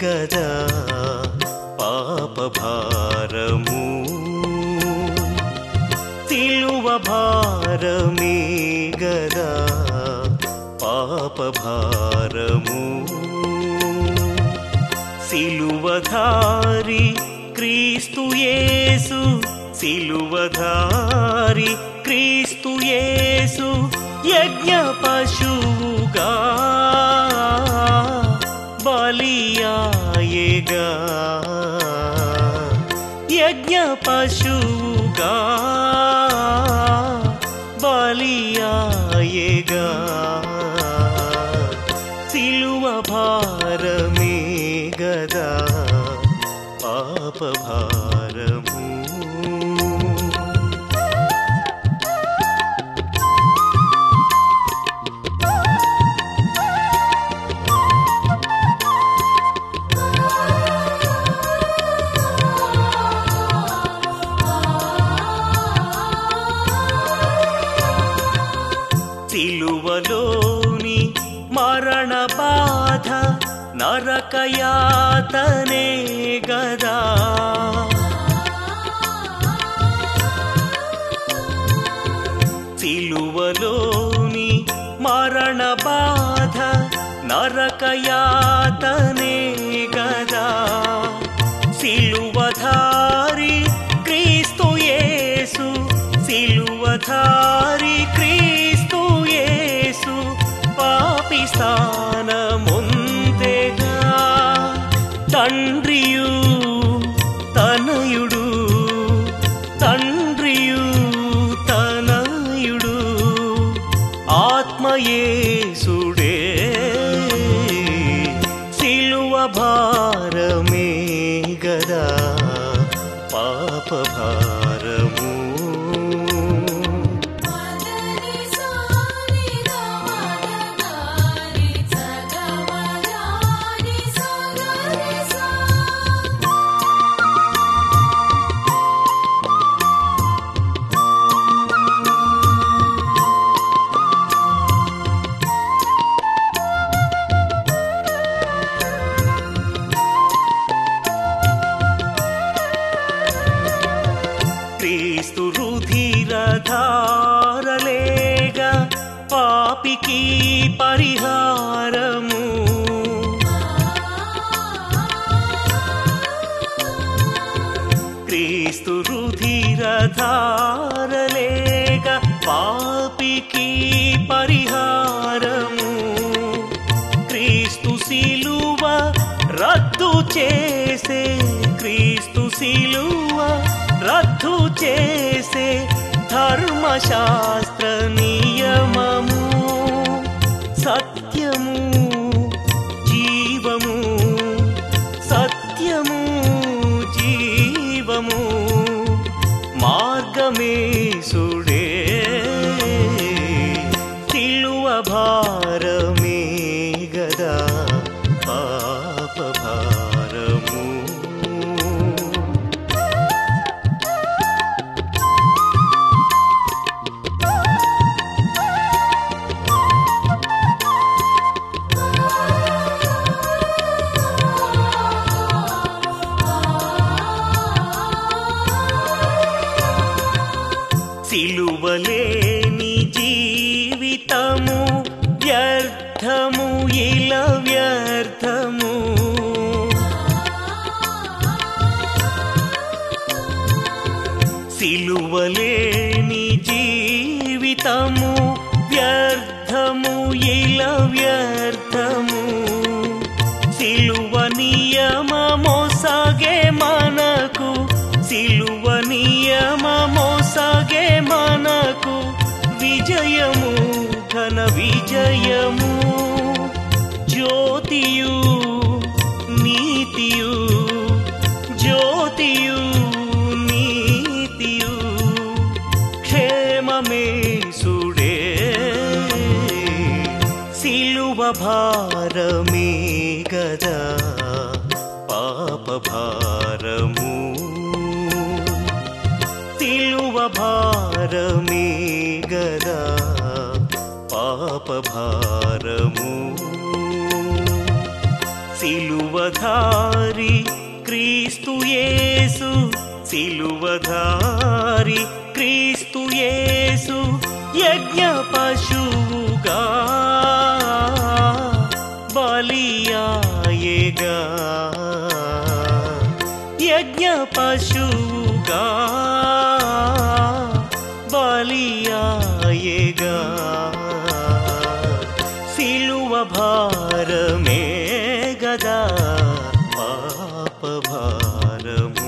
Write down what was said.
గదా పాప భారము సిలువ భారమే గదా పాప భారము సిలువధారి క్రీస్తు యేసు సిలువధారి క్రీస్తు యేసు యజ్ఞ పశువుగా బలియాయేగా యజ్ఞ పశువుగా బలియాయేగా సిలువ భారమే గదా పాప భారము సిలువలోని మరణ బాధ నరకయాతనే గదా సిలువలోని మరణ బాధ నరకయాతనే గదా సిలువధారి క్రీస్తు యేసు సిలువధారి క్రీస్తు యేసు పాపి స్థానముందెగా తండ్రియు తనయుడు తండ్రియు తనయుడు ఆత్మయేసుడే సిలువ భారమే గదా పాప భారము మదరి సాని రమణగారి సగమయాని సగరి సా క్రీస్తు రుధిరధారలేగా పాపికి పరిహారము క్రీస్తు రుధిరధారలేగా పాపికి పరిహారము క్రీస్తు శిలువ రద్దు చేసే క్రీస్తు శిలువ రద్దు చేసే ధర్మశాస్త్ర నియమము సత్యము జీవము సత్యము జీవము మార్గమే సుడే తిలువ భారమే గదా పాప భారము సిలువలేని జీవితము వ్యర్థము ఇల వ్యర్థము సిలువలేని జీవితము వ్యర్థము ఇల వ్యర్థము సిలువ నియమమొసగే మనకు సిలువ నియమమొసగే మనకు విజయము ఘన విజయము జ్యోతియు నీతియు జ్యోతియు నీతియు క్షేమమే సుడే సిలువ భారమే గదా పాప భారము సిలువ భారమే గదా పాప భారము సిలువ సిలువధారి క్రీస్తు యేసు సిలువధారి క్రీస్తు యేసు యజ్ఞ పశువుగా బలియాయేగా యజ్ఞ పశువుగా బలియాయేగా సిలువ భారమే గదా పాప భారము